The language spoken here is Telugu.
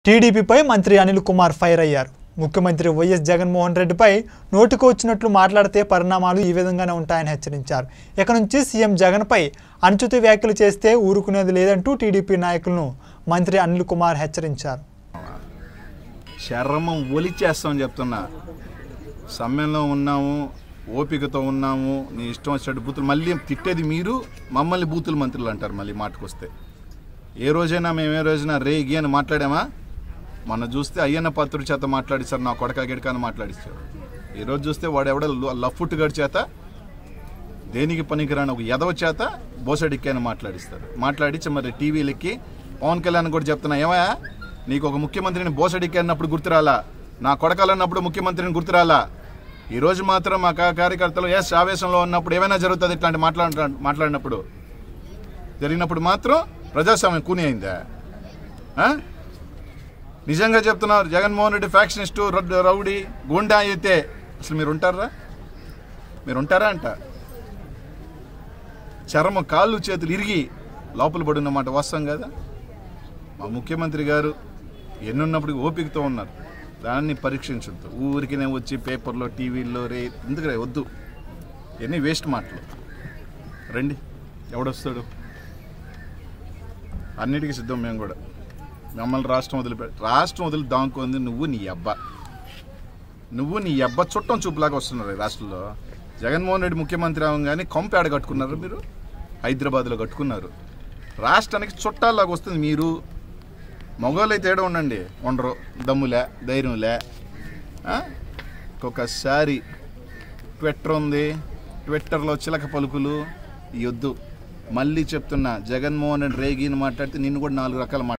టీడీపీపై మంత్రి అనిల్ కుమార్ ఫైర్ అయ్యారు ముఖ్యమంత్రి వైఎస్ జగన్మోహన్ రెడ్డిపై నోటికి వచ్చినట్లు మాట్లాడితే పరిణామాలు ఈ విధంగానే ఉంటాయని హెచ్చరించారు ఇక నుంచి సీఎం జగన్పై అనుచిత వ్యాఖ్యలు చేస్తే ఊరుకునేది లేదంటూ టీడీపీ నాయకులను మంత్రి అనిల్ కుమార్ హెచ్చరించారు చర్మం ఒలిచేస్తామని చెప్తున్నా సమ్మెలో ఉన్నాము ఓపికతో ఉన్నాము నీ ఇష్టం వచ్చినట్టు బూతులు మళ్ళీ తిట్టేది మీరు మమ్మల్ని బూతులు మంత్రులు అంటారు మళ్ళీ మాటకొస్తే ఏ రోజైనా మేము ఏ రోజైనా రే గి అని మాట్లాడామా మొన్న చూస్తే అయ్యన్న పాత్రుడి చేత మాట్లాడిస్తారు నా కొడక గిడక అని మాట్లాడిస్తారు ఈరోజు చూస్తే వాడు ఎవడ లఫ్ఫుట్ గడి చేత దేనికి పనికిరాని ఒక ఎదవ చేత బోసడిక్కి అని మాట్లాడిస్తారు మాట్లాడించి మరి టీవీలకి పవన్ కళ్యాణ్ కూడా చెప్తున్నా ఏమయ్యా నీకు ఒక ముఖ్యమంత్రిని బోసడిక్కి అన్నప్పుడు గుర్తురాలా నా కొడకలన్నప్పుడు ముఖ్యమంత్రిని గుర్తురాలా ఈ రోజు మాత్రం మా కా- కార్యకర్తలు ఎస్ ఆవేశంలో ఉన్నప్పుడు ఏమైనా జరుగుతుంది ఇట్లాంటి మాట్లాడ మాట్లాడినప్పుడు జరిగినప్పుడు మాత్రం ప్రజాస్వామ్యం కూని అయిందా ఆ? నిజంగా చెప్తున్నారు జగన్మోహన్ రెడ్డి ఫ్యాక్షనిస్టు రౌ- రౌడీ గుండా అయితే అసలు మీరు ఉంటారా మీరు ఉంటారా అంట చర్మ కాళ్ళు చేతులు ఇరిగి లోపల పడిన మాట వాస్తవం కదా మా ముఖ్యమంత్రి గారు ఎన్నున్నప్పుడు ఓపికతో ఉన్నారు దాన్ని పరీక్షించొద్దు ఊరికినే వచ్చి పేపర్లో టీవీల్లో రే ఎందుకు వద్దు ఎన్ని వేస్ట్ మాటలు రండి ఎవడొస్తాడు అన్నిటికీ సిద్ధం మేము కూడా మమ్మల్ని రాష్ట్రం వదిలిపెట్టి రాష్ట్రం వదిలి దాముకుంది నువ్వు నీ అబ్బా నువ్వు నీ అబ్బ చుట్టం చూపులాగా వస్తున్నారు ఈ రాష్ట్రంలో జగన్మోహన్ రెడ్డి ముఖ్యమంత్రి అవగానే కొంపేడ కట్టుకున్నారు మీరు హైదరాబాద్లో కట్టుకున్నారు రాష్ట్రానికి చుట్టాల్లాగా వస్తుంది మీరు మగవాళ్ళు అయితే ఏడో ఉండండి ఉండరు దమ్ములే ధైర్యంలే ఆ? ఒక్కొక్కసారి ట్విట్టర్ ఉంది ట్విట్టర్లో చిలక పలుకులు ఈ వద్దు మళ్ళీ చెప్తున్నా జగన్మోహన్ రెడ్డి రేగిని మాట్లాడితే నిన్ను కూడా నాలుగు రకాల మాట